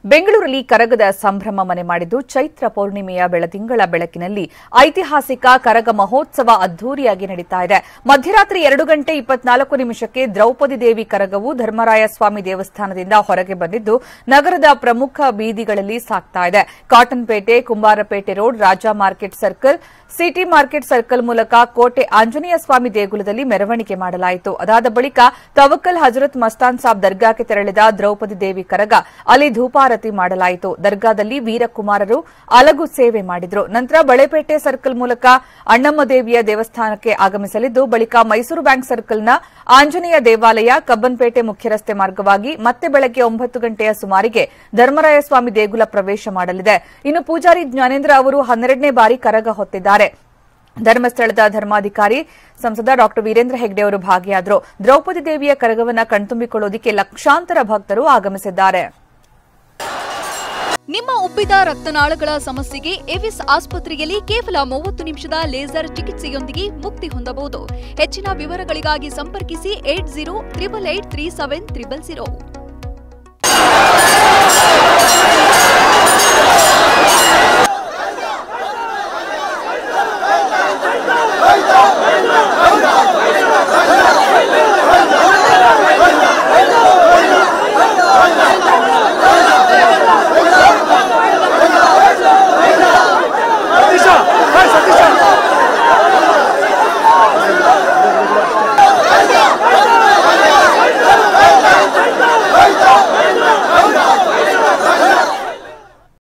ಬೆಂಗಳೂರಲ್ಲಿ ಕರಗದ ಸಂಭ್ರಮ ಮನೆ ಮಾಡಿದ್ದು ಚೈತ್ರ ಪೌರ್ಣಿಮೆಯ ಬೆಳದಿಂಗಳ ಬೆಳಕಿನಲ್ಲಿ ಐತಿಹಾಸಿಕ ಕರಗ ಮಹೋತ್ಸವ ಅದ್ದೂರಿಯಾಗಿ ನಡೀತಾ ಇದೆ ಮಧ್ಯರಾತ್ರಿ ಎರಡು ಗಂಟೆ ಇಪ್ಪತ್ನಾಲ್ಕು ನಿಮಿಷಕ್ಕೆ ದ್ರೌಪದಿ ದೇವಿ ಕರಗವು ಧರ್ಮರಾಯ ಸ್ವಾಮಿ ದೇವಸ್ಥಾನದಿಂದ ಹೊರಗೆ ಬಂದಿದ್ದು ನಗರದ ಪ್ರಮುಖ ಬೀದಿಗಳಲ್ಲಿ ಸಾಗ್ತಾ ಇದೆ Cottonpete Kumbarapete road Raja market circle city market circle ಮೂಲಕ ಕೋಟೆ ಆಂಜನೇಯ ಸ್ವಾಮಿ ದೇಗುಲದಲ್ಲಿ ಮೆರವಣಿಗೆ ಮಾಡಲಾಯಿತು ಅದಾದ ಬಳಿಕ ತವಕ್ಕಲ್ ಹಜರತ್ ಮಸ್ತಾನ್ ಸಾಬ್ ದರ್ಗಾಕ್ಕೆ ತೆರಳಿದ ದ್ರೌಪದಿ ದೇವಿ ಕರಗ ಅಲ್ಲಿ ಧೂಪಾರತಿ ಮಾಡಲಾಯಿತು ದರ್ಗಾದಲ್ಲಿ ವೀರಕುಮಾರರು ಅಲಗು ಸೇವೆ ಮಾಡಿದ್ರು ನಂತರ ಬಳೆಪೇಟೆ ಸರ್ಕಲ್ ಮೂಲಕ ಅಣ್ಣಮ್ಮ ದೇವಿಯ ದೇವಸ್ಥಾನಕ್ಕೆ ಆಗಮಿಸಲಿದ್ದು ಬಳಿಕ ಮೈಸೂರು ಬ್ಯಾಂಕ್ ಸರ್ಕಲ್ನ ಆಂಜನೇಯ ದೇವಾಲಯ ಕಬ್ಬನ್ಪೇಟೆ ಮುಖ್ಯರಸ್ತೆ ಮಾರ್ಗವಾಗಿ ಮತ್ತೆ ಬೆಳಗ್ಗೆ ಒಂಬತ್ತು ಗಂಟೆಯ ಸುಮಾರಿಗೆ ಧರ್ಮರಾಯ ಸ್ವಾಮಿ ದೇಗುಲ ಪ್ರವೇಶ ಮಾಡಲಿದೆ ಇನ್ನು ಪೂಜಾರಿ ಜ್ಞಾನೇಂದ್ರ ಅವರು ಹನ್ನೆರಡನೇ ಬಾರಿ ಕರಗ ಹೊತ್ತಿದ್ದಾರೆ ಧರ್ಮಸ್ಥಳದ ಧರ್ಮಾಧಿಕಾರಿ ಸಂಸದ ಡಾ ವೀರೇಂದ್ರ ಹೆಗ್ಡೆ ಅವರು ಭಾಗಿಯಾದರು ದ್ರೌಪದಿ ದೇವಿಯ ಕರಗವನ್ನ ಕಣ್ತುಂಬಿಕೊಳ್ಳೋದಕ್ಕೆ ಲಕ್ಷಾಂತರ ಭಕ್ತರು ಆಗಮಿಸಿದ್ದಾರೆ ನಿಮ್ಮ ಉಬ್ಬಿದ ರಕ್ತನಾಳಗಳ ಸಮಸ್ಯೆಗೆ ಎವಿಸ್ ಆಸ್ಪತ್ರೆಯಲ್ಲಿ ಕೇವಲ ಮೂವತ್ತು ನಿಮಿಷದ ಲೇಸರ್ ಚಿಕಿತ್ಸೆಯೊಂದಿಗೆ ಮುಕ್ತಿ ಹೊಂದಬಹುದು ಹೆಚ್ಚಿನ ವಿವರಗಳಿಗಾಗಿ ಸಂಪರ್ಕಿಸಿ eight zero triple eight three seven triple zero